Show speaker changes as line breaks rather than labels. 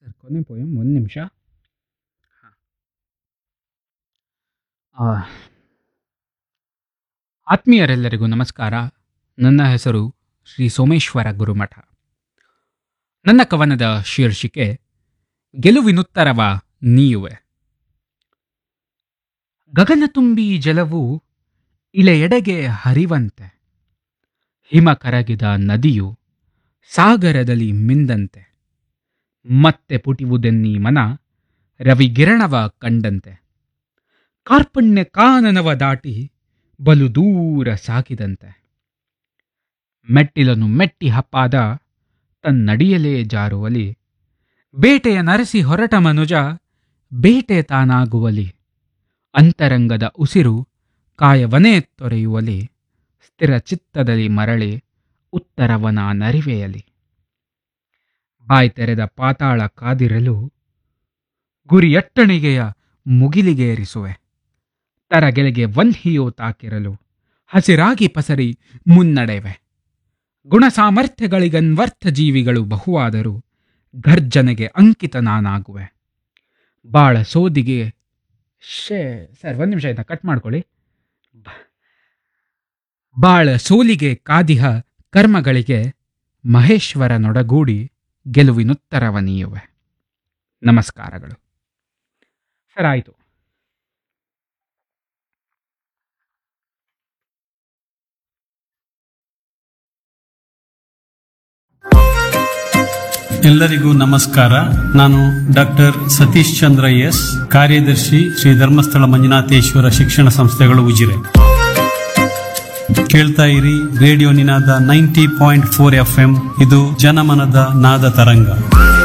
sir ಕೊನೆ poem ಒಂದು ನಿಮಿಷ ಆತ್ಮೀಯರೆಲ್ಲರಿಗೂ ನಮಸ್ಕಾರ ನನ್ನ ಹೆಸರು ಶ್ರೀ ಸೋಮೇಶ್ವರ ಗುರುಮಠ ನನ್ನ ಕವನದ ಶೀರ್ಷಿಕೆ ಗೆಲುವಿನುತ್ತರವ ನೀಯುವೆ ಗಗನ ತುಂಬಿ ಜಲವು ಇಳೆಯೆಡೆಗೆ ಹರಿವಂತೆ ಹಿಮ ಕರಗಿದ ನದಿಯು ಸಾಗರದಲ್ಲಿ ಮಿಂದಂತೆ ಮತ್ತೆ ಪುಟಿವುದೆನ್ನೀ ಮನ ರವಿಗಿರಣವ ಕಂಡಂತೆ ಕಾರ್ಪಣ್ಯ ಕಾನನವ ದಾಟಿ ಬಲು ದೂರ ಸಾಗಿದಂತೆ ಮೆಟ್ಟಿಲನು ಮೆಟ್ಟಿ ಹಪ್ಪಾದ ತನ್ನಡಿಯಲೇ ಜಾರುವಲಿ ಬೇಟೆಯ ನರಸಿ ಹೊರಟ ಮನುಜ ಬೇಟೆ ತಾನಾಗುವಲಿ ಅಂತರಂಗದ ಉಸಿರು ಕಾಯವನೇ ತೊರೆಯುವಲಿ ಸ್ಥಿರ ಚಿತ್ತದಲ್ಲಿ ಮರಳಿ ಉತ್ತರವನ ನರಿವೆಯಲಿ ಬಾಯ್ ತೆರೆದ ಪಾತಾಳ ಕಾದಿರಲು ಗುರಿಯಟ್ಟಣಿಗೆಯ ಮುಗಿಲಿಗೇರಿಸುವೆ ತರಗೆಲೆಗೆ ವನ್ಹಿಯೋ ತಾಕಿರಲು ಹಸಿರಾಗಿ ಪಸರಿ ಮುನ್ನಡೆವೆ ಗುಣ ಸಾಮರ್ಥ್ಯಗಳಿಗನ್ವರ್ಥ ಜೀವಿಗಳು ಬಹುವಾದರೂ ಗರ್ಜನೆಗೆ ಅಂಕಿತ ನಾನಾಗುವೆ ಬಾಳ ಸೋದಿಗೆ ಶೇ ಸರ್ ಒಂದು ನಿಮಿಷ ಆಯ್ತಾ ಕಟ್ ಮಾಡ್ಕೊಳ್ಳಿ ಬ- ಬಾಳ ಸೋಲಿಗೆ ಕಾದಿಹ ಕರ್ಮಗಳಿಗೆ ಮಹೇಶ್ವರನೊಡಗೂಡಿ ಗೆಲುವಿನುತ್ತರವ ನೀಯುವೆ ನಮಸ್ಕಾರಗಳು ಸರ್ ಆಯಿತು
ಎಲ್ಲರಿಗೂ ನಮಸ್ಕಾರ ನಾನು ಡಾಕ್ಟರ್ ಸತೀಶ್ ಚಂದ್ರ ಎಸ್ ಕಾರ್ಯದರ್ಶಿ ಶ್ರೀ ಧರ್ಮಸ್ಥಳ ಮಂಜುನಾಥೇಶ್ವರ ಶಿಕ್ಷಣ ಸಂಸ್ಥೆಗಳು ಉಜಿರೆ ಕೇಳ್ತಾ ಇರಿ radio Ninada ninety point four F M ಇದು ಜನಮನದ ನಾದ ತರಂಗ